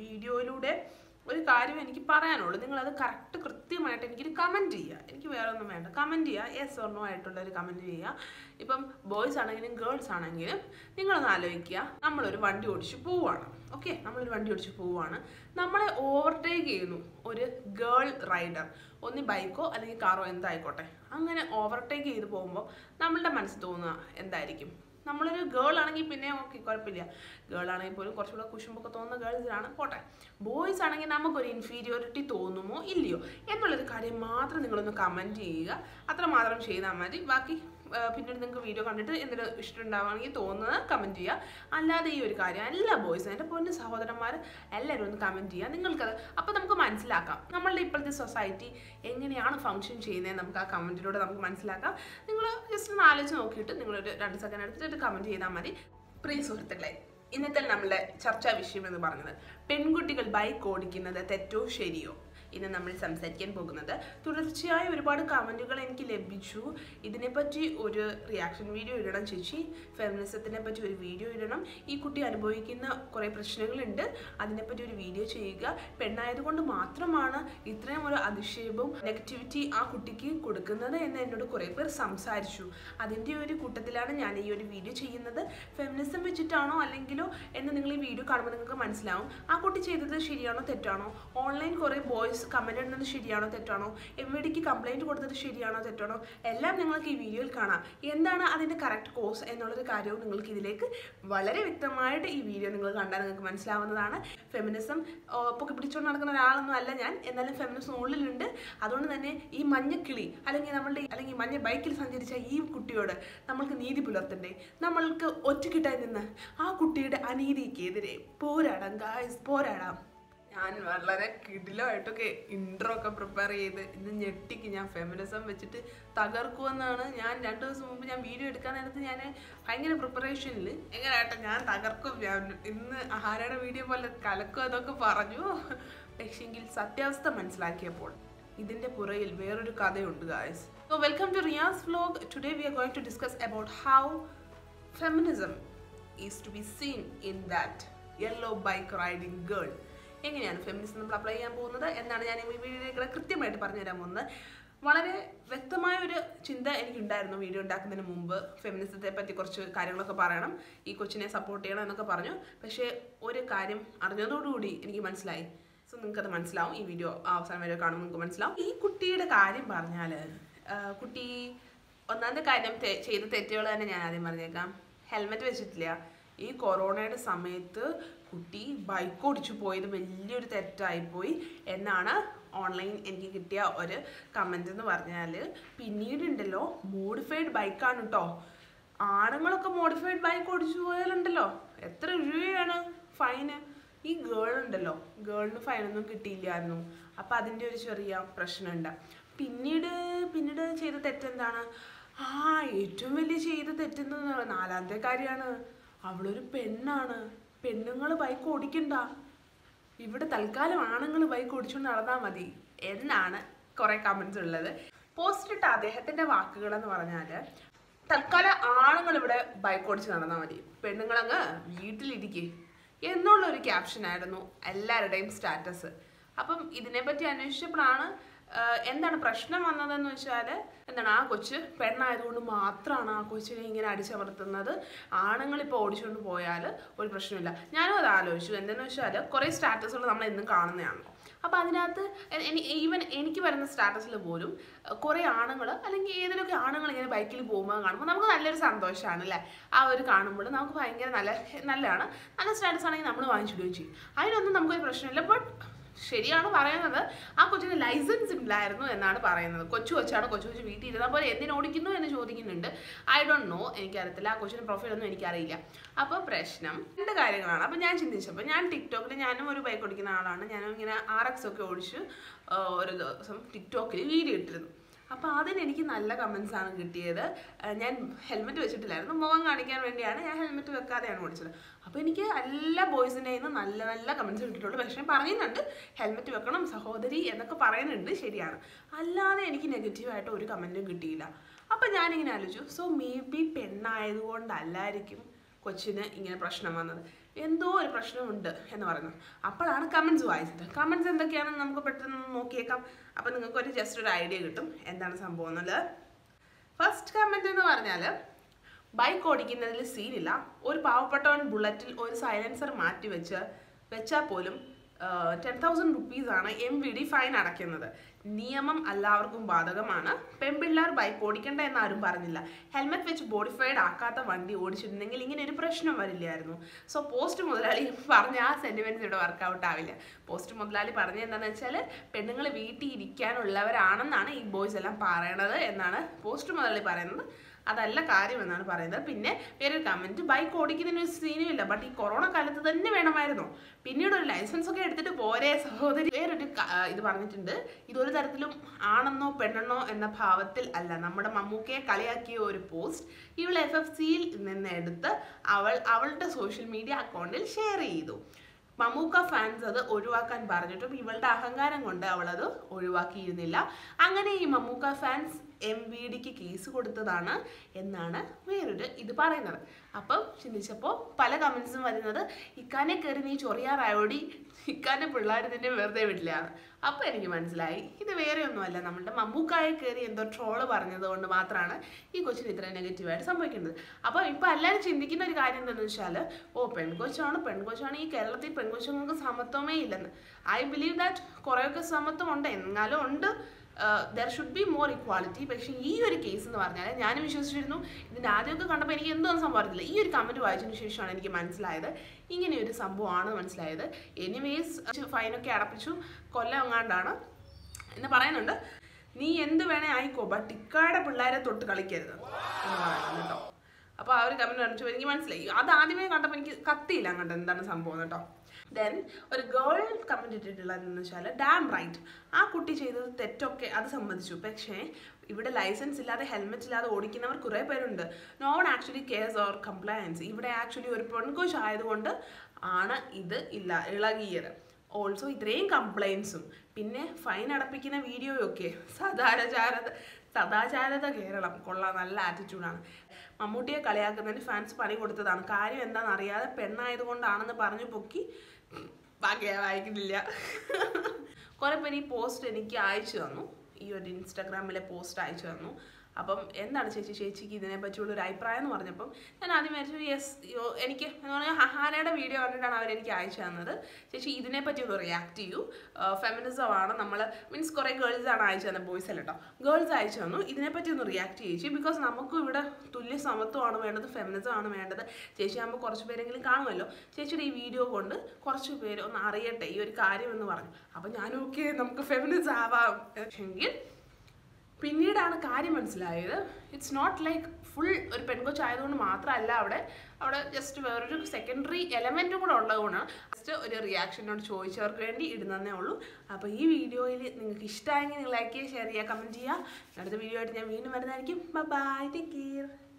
വീഡിയോയിലൂടെ ഒരു കാര്യം എനിക്ക് പറയാനുള്ളൂ നിങ്ങളത് കറക്റ്റ് കൃത്യമായിട്ട് എനിക്കൊരു കമൻറ്റ് ചെയ്യുക എനിക്ക് വേറെ ഒന്നും വേണ്ട കമൻറ്റ് ചെയ്യുക യെസ് ഓർ നോ ആയിട്ടുള്ള ഒരു കമൻറ്റ് ചെയ്യുക ഇപ്പം ബോയ്സ് ആണെങ്കിലും ഗേൾസ് ആണെങ്കിലും നിങ്ങളൊന്ന് ആലോചിക്കുക നമ്മളൊരു വണ്ടി ഓടിച്ച് പോവുകയാണ് ഓക്കെ നമ്മളൊരു വണ്ടി ഓടിച്ച് പോവുകയാണ് നമ്മളെ ഓവർടേക്ക് ചെയ്യുന്നു ഒരു ഗേൾ റൈഡർ ഒന്ന് ബൈക്കോ അല്ലെങ്കിൽ കാറോ എന്തായിക്കോട്ടെ അങ്ങനെ ഓവർടേക്ക് ചെയ്ത് പോകുമ്പോൾ നമ്മളുടെ മനസ്സിൽ തോന്നുക എന്തായിരിക്കും നമ്മളൊരു ഗേൾ ആണെങ്കിൽ പിന്നെ ഓക്കെ കുഴപ്പമില്ല ഗേൾ ആണെങ്കിൽ പോലും കുറച്ചുകൂടെ കുശുമ്പൊക്കെ തോന്നുന്ന ഗേൾസിലാണ് പോട്ടെ ബോയ്സ് ആണെങ്കിൽ നമുക്കൊരു ഇൻഫീരിയോറിറ്റി തോന്നുമോ ഇല്ലയോ എന്നുള്ളൊരു കാര്യം മാത്രം നിങ്ങളൊന്ന് കമൻറ്റ് ചെയ്യുക അത്ര മാത്രം ചെയ്താൽ മതി ബാക്കി ആ, പിന്നീട് നിങ്ങൾക്ക് വീഡിയോ കണ്ടിട്ട് എന്തെങ്കിലും ഇഷ്ടം ഉണ്ടാവുകയാണെങ്കിൽ തോന്നുന്നത് കമൻറ്റ് ചെയ്യുക അല്ലാതെ ഈ ഒരു കാര്യം എല്ലാ ബോയ്സും എൻ്റെ പൊന്ന് സഹോദരന്മാർ എല്ലാവരും ഒന്ന് കമൻറ്റ് ചെയ്യുക നിങ്ങൾക്കത് അപ്പോൾ നമുക്ക് മനസ്സിലാക്കാം നമ്മളുടെ ഇപ്പോഴത്തെ സൊസൈറ്റി എങ്ങനെയാണ് ഫങ്ഷൻ ചെയ്യുന്നത് നമുക്ക് ആ കമൻറ്റിലൂടെ നമുക്ക് മനസ്സിലാക്കാം നിങ്ങൾ ജസ്റ്റ് ഒന്ന് ആലോചിച്ച് നോക്കിയിട്ട് നിങ്ങളൊരു രണ്ട് സെക്കൻഡ് എടുത്തിട്ട് കമൻറ്റ് ചെയ്താൽ മതി പ്രിയ സുഹൃത്തുക്കളെ ഇന്നത്തെ നമ്മളുടെ ചർച്ചാ വിഷയം എന്ന് പറഞ്ഞത് പെൺകുട്ടികൾ ബൈക്ക് ഓടിക്കുന്നത് തെറ്റോ ശരിയോ ഇന്ന് നമ്മൾ സംസാരിക്കാൻ പോകുന്നത് തുടർച്ചയായ ഒരുപാട് കമൻറ്റുകൾ എനിക്ക് ലഭിച്ചു ഇതിനെപ്പറ്റി ഒരു റിയാക്ഷൻ വീഡിയോ ഇടണം ചേച്ചി ഫെമിനിസത്തിനെ പറ്റി ഒരു വീഡിയോ ഇടണം ഈ കുട്ടി അനുഭവിക്കുന്ന കുറേ പ്രശ്നങ്ങളുണ്ട് അതിനെപ്പറ്റി ഒരു വീഡിയോ ചെയ്യുക പെണ്ണായതുകൊണ്ട് മാത്രമാണ് ഇത്രയും ഒരു അധിക്ഷേപവും നെഗറ്റിവിറ്റി ആ കുട്ടിക്ക് കൊടുക്കുന്നത് എന്ന് എന്നോട് കുറേ പേർ സംസാരിച്ചു അതിൻ്റെ ഒരു കൂട്ടത്തിലാണ് ഞാൻ ഈ ഒരു വീഡിയോ ചെയ്യുന്നത് ഫെമിനിസം വെച്ചിട്ടാണോ അല്ലെങ്കിലോ എന്ന് നിങ്ങൾ ഈ വീഡിയോ കാണുമ്പോൾ നിങ്ങൾക്ക് മനസ്സിലാവും ആ കുട്ടി ചെയ്തത് ശരിയാണോ തെറ്റാണോ ഓൺലൈൻ കുറേ ബോയ്സ് കമൻ്റ് ഇടുന്നത് ശരിയാണോ തെറ്റാണോ എം വി ഡിക്ക് കംപ്ലൈൻറ്റ് കൊടുത്തത് ശരിയാണോ തെറ്റാണോ എല്ലാം നിങ്ങൾക്ക് ഈ വീഡിയോയിൽ കാണാം എന്താണ് അതിൻ്റെ കറക്റ്റ് കോഴ്സ് എന്നുള്ളൊരു കാര്യവും നിങ്ങൾക്ക് ഇതിലേക്ക് വളരെ വ്യക്തമായിട്ട് ഈ വീഡിയോ നിങ്ങൾ കണ്ടാൽ നിങ്ങൾക്ക് മനസ്സിലാവുന്നതാണ് ഫെമിനിസം പൊക്കി പിടിച്ചുകൊണ്ട് നടക്കുന്ന ഒരാളൊന്നും അല്ല ഞാൻ എന്നാലും ഫെമിനിസം ഉള്ളിലുണ്ട് അതുകൊണ്ട് തന്നെ ഈ മഞ്ഞക്കിളി അല്ലെങ്കിൽ നമ്മളുടെ അല്ലെങ്കിൽ മഞ്ഞ ബൈക്കിൽ സഞ്ചരിച്ച ഈ കുട്ടിയോട് നമ്മൾക്ക് നീതി പുലർത്തണ്ടേ നമ്മൾക്ക് ഒറ്റക്കിട്ടായി നിന്ന് ആ കുട്ടിയുടെ അനീതിക്കെതിരെ പോരാടാം ഗായ്സ് പോരാടാം ഞാൻ വളരെ കിടിലമായിട്ടൊക്കെ ഇൻട്രോ ഒക്കെ പ്രിപ്പയർ ചെയ്ത് ഇന്ന് ഞെട്ടിക്ക് ഞാൻ ഫെമിനിസം വെച്ചിട്ട് തകർക്കുമെന്നാണ് ഞാൻ രണ്ട് ദിവസം മുമ്പ് ഞാൻ വീഡിയോ എടുക്കാൻ നേരത്ത് ഞാൻ ഭയങ്കര പ്രിപ്പറേഷനിൽ എങ്ങനെയാട്ടെ ഞാൻ തകർക്കും ഞാൻ ഇന്ന് ആഹാരയുടെ വീഡിയോ പോലെ കലക്കും അതൊക്കെ പറഞ്ഞു പക്ഷെങ്കിൽ സത്യാവസ്ഥ മനസ്സിലാക്കിയപ്പോൾ ഇതിന്റെ പുറയിൽ വേറൊരു കഥയുണ്ട് guys so welcome to Riyas vlog today we are going to discuss about how feminism is to be seen in that yellow bike riding girl എങ്ങനെയാണ് ഫെമിനിസം നമ്മൾ അപ്ലൈ ചെയ്യാൻ പോകുന്നത് എന്നാണ് ഞാൻ ഈ വീഡിയോയിൽ കൃത്യമായിട്ട് പറഞ്ഞുതരാൻ പോകുന്നത് വളരെ വ്യക്തമായ ഒരു ചിന്ത എനിക്കുണ്ടായിരുന്നു വീഡിയോ ഉണ്ടാക്കുന്നതിന് മുമ്പ് ഫെമിനിസത്തെ പറ്റി കുറച്ച് കാര്യങ്ങളൊക്കെ പറയണം ഈ കൊച്ചിനെ സപ്പോർട്ട് ചെയ്യണം എന്നൊക്കെ പറഞ്ഞു പക്ഷേ ഒരു കാര്യം അറിഞ്ഞതോടുകൂടി എനിക്ക് മനസ്സിലായി സോ നിങ്ങൾക്കത് മനസ്സിലാവും ഈ വീഡിയോ അവസാനം വരെ കാണുമ്പോൾ നിങ്ങൾക്ക് മനസ്സിലാവും ഈ കുട്ടിയുടെ കാര്യം പറഞ്ഞാൽ കുട്ടി ഒന്നാമത്തെ കാര്യം തെ- ചെയ്ത തെറ്റുകൾ തന്നെ ഞാൻ ആദ്യം പറഞ്ഞേക്കാം ഹെൽമെറ്റ് വെച്ചിട്ടില്ല ഈ കൊറോണയുടെ സമയത്ത് കുട്ടി ബൈക്ക് ഓടിച്ചു പോയത് വലിയൊരു തെറ്റായിപ്പോയി എന്നാണ് ഓൺലൈൻ എനിക്ക് കിട്ടിയ ഒരു കമൻ്റ് എന്ന് പറഞ്ഞാൽ പിന്നീടുണ്ടല്ലോ മോഡിഫൈഡ് ബൈക്കാണ് കേട്ടോ ആണുങ്ങളൊക്കെ മോഡിഫൈഡ് ബൈക്ക് ഓടിച്ചു പോയാലുണ്ടല്ലോ എത്ര രൂപയാണ് ഫൈന് ഈ ഗേൾ ഉണ്ടല്ലോ ഗേളിന് ഫൈനൊന്നും കിട്ടിയില്ലായിരുന്നു അപ്പം അതിൻ്റെ ഒരു ചെറിയ പ്രശ്നമുണ്ട് പിന്നീട് പിന്നീട് ചെയ്ത തെറ്റെന്താണ് ആ ഏറ്റവും വലിയ ചെയ്ത തെറ്റെന്ന് പറയുന്നത് നാലാമത്തെ കാര്യമാണ് അവളൊരു പെണ്ണാണ് പെണ്ണുങ്ങൾ ബൈക്ക് ഓടിക്കണ്ട ഇവിടെ തൽക്കാലം ആണുങ്ങൾ ബൈക്ക് ഓടിച്ചുകൊണ്ട് നടന്നാൽ മതി എന്നാണ് കുറെ കമന്റ്സ് ഉള്ളത് പോസ്റ്റ് ഇട്ട അദ്ദേഹത്തിന്റെ വാക്കുകൾ എന്ന് പറഞ്ഞാൽ തൽക്കാലം ആണുങ്ങൾ ഇവിടെ ബൈക്ക് ഓടിച്ച് നടന്നാൽ മതി പെണ്ണുങ്ങളങ്ങ് വീട്ടിലിരിക്കേ എന്നുള്ള ഒരു ക്യാപ്ഷൻ ആയിരുന്നു എല്ലാവരുടെയും സ്റ്റാറ്റസ് അപ്പം ഇതിനെപ്പറ്റി അന്വേഷിച്ചപ്പോഴാണ് ആഹ്, എന്താണ് പ്രശ്നം വന്നതെന്ന് വെച്ചാൽ എന്താണ് ആ കൊച്ച് പെണ്ണായതുകൊണ്ട് മാത്രമാണ് ആ കൊച്ചിനെ ഇങ്ങനെ അടിച്ചമർത്തുന്നത് ആണുങ്ങൾ ഇപ്പോൾ ഓടിച്ചുകൊണ്ട് പോയാൽ ഒരു പ്രശ്നമില്ല ഞാനും അത് ആലോചിച്ചു എന്തെന്ന് വെച്ചാൽ കുറേ സ്റ്റാറ്റസുകൾ നമ്മൾ എന്നും കാണുന്നതാണല്ലോ അപ്പോൾ അതിനകത്ത് ഈവൻ എനിക്ക് വരുന്ന സ്റ്റാറ്റസിൽ പോലും അഹ് കുറേ ആണുങ്ങൾ അല്ലെങ്കിൽ ഏതെങ്കിലുമൊക്കെ ആണുങ്ങൾ ഇങ്ങനെ ബൈക്കിൽ പോകുമ്പോൾ കാണുമ്പോൾ നമുക്ക് നല്ലൊരു സന്തോഷമാണ് അല്ലേ ആ ഒരു കാണുമ്പോൾ നമുക്ക് ഭയങ്കര നല്ല നല്ലതാണ് നല്ല സ്റ്റാറ്റസ് ആണെങ്കിൽ നമ്മൾ വാങ്ങിച്ചിടുകയും ചെയ്യും അതിനൊന്നും നമുക്കൊരു പ്രശ്നമില്ല ബട്ട് ശരിയാണ് പറയുന്നത് ആ കൊച്ചിന് ലൈസൻസ് ഇല്ലായിരുന്നു എന്നാണ് പറയുന്നത് കൊച്ചു കൊച്ചാണ് കൊച്ചു കൊച്ചു വീട്ടിൽ ഇരുന്നാൽ പോലെ എന്തിനു ഓടിക്കുന്നു എന്ന് ചോദിക്കുന്നുണ്ട് ഐ ഡോണ്ട് നോ എനിക്കറിയത്തില്ല ആ കൊച്ചിന് പ്രൊഫൈൽ ഒന്നും എനിക്കറിയില്ല അപ്പോൾ പ്രശ്നം രണ്ട് കാര്യങ്ങളാണ് അപ്പോൾ ഞാൻ ചിന്തിച്ചപ്പോൾ ഞാൻ ടിക്ടോക്കിൽ ഞാനും ഒരു ബൈക്ക് ഓടിക്കുന്ന ആളാണ് ഞാനും ഇങ്ങനെ ആർ എക്സ് ഒക്കെ ഓടിച്ച് ആ, ഒരു ദിവസം ടിക്ടോക്കിൽ വീഡിയോ ഇട്ടിരുന്നു അപ്പോൾ അതിന് എനിക്ക് നല്ല കമൻസ് ആണ് കിട്ടിയത് ആ, ഞാൻ ഹെൽമെറ്റ് വെച്ചിട്ടില്ലായിരുന്നു മുഖം കാണിക്കാൻ വേണ്ടിയാണ് ഞാൻ ഹെൽമെറ്റ് വെക്കാതെയാണ് ഓടിച്ചത് അപ്പോൾ എനിക്ക് എല്ലാ ബോയ്സിൻ്റെ നിന്ന് നല്ല നല്ല കമൻസ് കിട്ടിയിട്ടുള്ളൂ പക്ഷേ പറയുന്നുണ്ട് ഹെൽമെറ്റ് വെക്കണം സഹോദരി എന്നൊക്കെ പറയുന്നുണ്ട് ശരിയാണ് അല്ലാതെ എനിക്ക് നെഗറ്റീവായിട്ട് ഒരു കമൻറ്റും കിട്ടിയില്ല അപ്പോൾ ഞാനിങ്ങനെ ആലോചിച്ചു സോ മേ ബി പെണ്ണായതുകൊണ്ടല്ലായിരിക്കും കൊച്ചിന് ഇങ്ങനെ പ്രശ്നം വന്നത് എന്തോ ഒരു പ്രശ്നമുണ്ട് എന്ന് പറയുന്നു അപ്പോഴാണ് കമൻസ് വായിച്ചത് കമൻസ് എന്തൊക്കെയാണെന്ന് നമുക്ക് പെട്ടെന്ന് നോക്കിയേക്കാം അപ്പം നിങ്ങൾക്ക് ഒരു ജസ്റ്റ് ഒരു ഐഡിയ കിട്ടും എന്താണ് സംഭവം എന്നുള്ളത് ഫസ്റ്റ് കമൻറ്റ് എന്ന് പറഞ്ഞാൽ ബൈക്ക് ഓടിക്കുന്നതിൽ സീനില്ല ഒരു പാവപ്പെട്ടവൻ ബുള്ളറ്റിൽ ഒരു സൈലൻസർ മാറ്റി വെച്ച് വെച്ചാൽ പോലും ടെൻ തൗസൻഡ് റുപ്പീസാണ് എം വി ഡി ഫൈൻ അടയ്ക്കുന്നത് നിയമം എല്ലാവർക്കും ബാധകമാണ് പെൺപിള്ളേർ ബൈക്ക് ഓടിക്കണ്ട എന്ന് ആരും പറഞ്ഞില്ല ഹെൽമെറ്റ് വെച്ച് ബോഡിഫൈഡ് ആക്കാത്ത വണ്ടി ഓടിച്ചിട്ടുണ്ടെങ്കിൽ ഇങ്ങനെ ഒരു പ്രശ്നം വരില്ലായിരുന്നു സോ പോസ്റ്റ് മുതലാളി പറഞ്ഞ ആ സെന്റിമെന്റ്സ് ഇവിടെ വർക്കൗട്ട് ആവില്ല പോസ്റ്റ് മുതലാളി പറഞ്ഞ എന്താണെന്ന് വെച്ചാൽ പെണ്ണുങ്ങൾ വീട്ടിൽ ഇരിക്കാനുള്ളവരാണെന്നാണ് ഈ ബോയ്സ് എല്ലാം പറയണത് എന്നാണ് പോസ്റ്റ് മുതലാളി പറയുന്നത് അതല്ല കാര്യം എന്നാണ് പറയുന്നത് പിന്നെ വേറൊരു കമന്റ് ബൈക്ക് ഓടിക്കുന്നതിന് ഒരു സീനും ഇല്ല ബട്ട് ഈ കൊറോണ കാലത്ത് തന്നെ വേണമായിരുന്നു പിന്നീട് ഒരു ലൈസൻസ് ഒക്കെ എടുത്തിട്ട് പോരെ സഹോദരി വേറൊരു ക- ആ, ഇത് പറഞ്ഞിട്ടുണ്ട് ഇതൊരു തരത്തിലും ആണെന്നോ പെണ്ണെന്നോ എന്ന ഭാവത്തിൽ അല്ല നമ്മുടെ മമ്മൂക്കയെ കളിയാക്കിയ ഒരു പോസ്റ്റ് ഇവൾ എഫ് എഫ് സിയിൽ നിന്ന് എടുത്ത് അവൾ അവളുടെ സോഷ്യൽ മീഡിയ അക്കൗണ്ടിൽ ഷെയർ ചെയ്തു മമ്മൂക്ക ഫാൻസ് അത് ഒഴിവാക്കാൻ പറഞ്ഞിട്ടും ഇവളുടെ അഹങ്കാരം കൊണ്ട് അവൾ അത് ഒഴിവാക്കിയിരുന്നില്ല അങ്ങനെ ഈ മമ്മൂക്ക ഫാൻസ് എം വി ഡിക്ക് കേസ് കൊടുത്തതാണ് എന്നാണ് വേറൊരു ഇത് പറയുന്നത് അപ്പം ചിന്തിച്ചപ്പോൾ പല കമൻസും വരുന്നത് ഇക്കാനെ കയറി നീ ചൊറിയാറായോടി ഇക്കാനെ പിള്ളേർ നിന്നെ വെറുതെ വിടില്ല അപ്പോൾ എനിക്ക് മനസ്സിലായി ഇത് വേറെ ഒന്നുമല്ല നമ്മളുടെ മമ്മൂക്കായെ കയറി എന്തോ ട്രോള് പറഞ്ഞത് കൊണ്ട് മാത്രമാണ് ഈ കൊച്ചിന് ഇത്ര നെഗറ്റീവായിട്ട് സംഭവിക്കുന്നത് അപ്പോൾ ഇപ്പോൾ എല്ലാവരും ചിന്തിക്കുന്ന ഒരു കാര്യം എന്താണെന്ന് വെച്ചാൽ ഓ പെൺകൊച്ചാണ് പെൺകൊച്ചാണ് ഈ കേരളത്തിൽ പെൺകൊച്ചുങ്ങൾക്ക് സമത്വമേ ഇല്ലെന്ന് ഐ ബിലീവ് ദാറ്റ് കുറേയൊക്കെ സമത്വം ഉണ്ട് എന്നാലും ഉണ്ട് there should be more equality പക്ഷേ ഈ ഒരു കേസ് എന്ന് പറഞ്ഞാൽ ഞാൻ വിശ്വസിച്ചിരുന്നു ഇതിൻ്റെ ആദ്യമൊക്കെ കണ്ടപ്പോൾ എനിക്ക് എന്തോ സംഭവത്തില്ല ഈ ഒരു കമൻറ്റ് വായിച്ചതിന് ശേഷമാണ് എനിക്ക് മനസ്സിലായത് ഇങ്ങനെ ഒരു സംഭവമാണ് മനസ്സിലായത് എനിവേസ് ഫൈനൊക്കെ അടപ്പിച്ചു കൊല്ലം എങ്ങാണ്ടാണ് എന്ന് പറയുന്നുണ്ട് നീ എന്ത് വേണേ ആയിക്കോ ബട്ട് ഇക്കാടെ പിള്ളേരെ തൊട്ട് കളിക്കരുത് എന്ന് പറയുന്നു കേട്ടോ അപ്പോൾ ആ ഒരു കമൻറ്റ് കാണിച്ചു എനിക്ക് മനസ്സിലായി അത് ആദ്യമേ കണ്ടപ്പോൾ എനിക്ക് കത്തിയില്ല അങ്ങോട്ട് എന്താണ് സംഭവം കേട്ടോ ദെൻ ഒരു ഗേൾ കമൻറ്റ് ഇട്ടിട്ടുള്ളതെന്ന് വെച്ചാൽ ഡാം റൈറ്റ് ആ കുട്ടി ചെയ്തത് തെറ്റൊക്കെ അത് സമ്മതിച്ചു പക്ഷേ ഇവിടെ ലൈസൻസ് ഇല്ലാതെ ഹെൽമെറ്റ് ഇല്ലാതെ ഓടിക്കുന്നവർ കുറേ പേരുണ്ട് none actually cares or compliance ഇവിടെ ആക്ച്വലി ഒരു പെൺകോശ് ആയതുകൊണ്ട് ആണ് ഇത് ഇല്ല ഇളകിയത് ഓൾസോ ഇത്രയും കംപ്ലൈൻസും പിന്നെ ഫൈൻ അടപ്പിക്കുന്ന വീഡിയോയൊക്കെ സദാചാരത സദാചാരത കേരളം കൊള്ളാം നല്ല ആറ്റിറ്റ്യൂഡാണ് മമ്മൂട്ടിയെ കളിയാക്കുന്നതിന് ഫാൻസ് പണി കൊടുത്തതാണ് കാര്യം എന്താണെന്ന് അറിയാതെ പെണ്ണായതുകൊണ്ടാണെന്ന് പറഞ്ഞു പൊക്കി ബാക്കി ഞാൻ വായിക്കുന്നില്ല കുറെ പേര് ഈ പോസ്റ്റ് എനിക്ക് അയച്ചു തന്നു ഈ ഒരു ഇൻസ്റ്റാഗ്രാമിലെ പോസ്റ്റ് അയച്ചു തന്നു അപ്പം എന്താണ് ചേച്ചി ചേച്ചിക്ക് ഇതിനെ പറ്റിയുള്ള ഒരു അഭിപ്രായം എന്ന് പറഞ്ഞപ്പം ഞാൻ ആദ്യം വിചാരിച്ചു യെസ് എനിക്ക് എന്ന് പറഞ്ഞാൽ ഹഹാനയുടെ വീഡിയോ കണ്ടിട്ടാണ് അവർ എനിക്ക് അയച്ചു തന്നത് ചേച്ചി ഇതിനെ പറ്റി ഒന്ന് റിയാക്ട് ചെയ്യൂ ഫെമിനിസം ആണ് നമ്മൾ മീൻസ് കുറേ ഗേൾസ് ആണ് അയച്ചു തന്നത് ബോയ്സ് അല്ല കേട്ടോ ഗേൾസ് അയച്ചു തന്നു ഇതിനെപ്പറ്റി ഒന്ന് റിയാക്ട് ചേച്ചി ബിക്കോസ് നമുക്കും ഇവിടെ തുല്യ സമത്വമാണ് വേണ്ടത് ഫെമിനിസം ആണ് വേണ്ടത് ചേച്ചി ആകുമ്പോൾ കുറച്ച് പേരെങ്കിലും കാണുമല്ലോ ചേച്ചിയുടെ ഈ വീഡിയോ കൊണ്ട് കുറച്ച് പേര് ഒന്ന് അറിയട്ടെ ഈ ഒരു കാര്യം എന്ന് പറഞ്ഞു അപ്പം ഞാൻ ഓക്കെ നമുക്ക് ഫെമിനിസം ആവാം എങ്കിൽ പിന്നീടാണ് കാര്യം മനസ്സിലായത് ഇറ്റ്സ് നോട്ട് ലൈക്ക് ഫുൾ ഒരു പെൺകൊച്ചായതുകൊണ്ട് മാത്രമല്ല അവിടെ അവിടെ ജസ്റ്റ് വേറൊരു സെക്കൻഡറി എലമെൻറ്റും കൂടെ ഉള്ളതുകൊണ്ടാണ് ജസ്റ്റ് ഒരു റിയാക്ഷനോട് ചോദിച്ചവർക്ക് വേണ്ടി ഇടുന്നതേ ഉള്ളൂ അപ്പോൾ ഈ വീഡിയോയിൽ നിങ്ങൾക്ക് ഇഷ്ടമായെങ്കിൽ നിങ്ങൾ ലൈക്ക് ചെയ്യുക ഷെയർ ചെയ്യുക കമൻറ്റ് ചെയ്യുക അടുത്ത വീഡിയോ ആയിട്ട് ഞാൻ വീണ്ടും വരുന്നതായിരിക്കും ബൈ ടേക്ക് കെയർ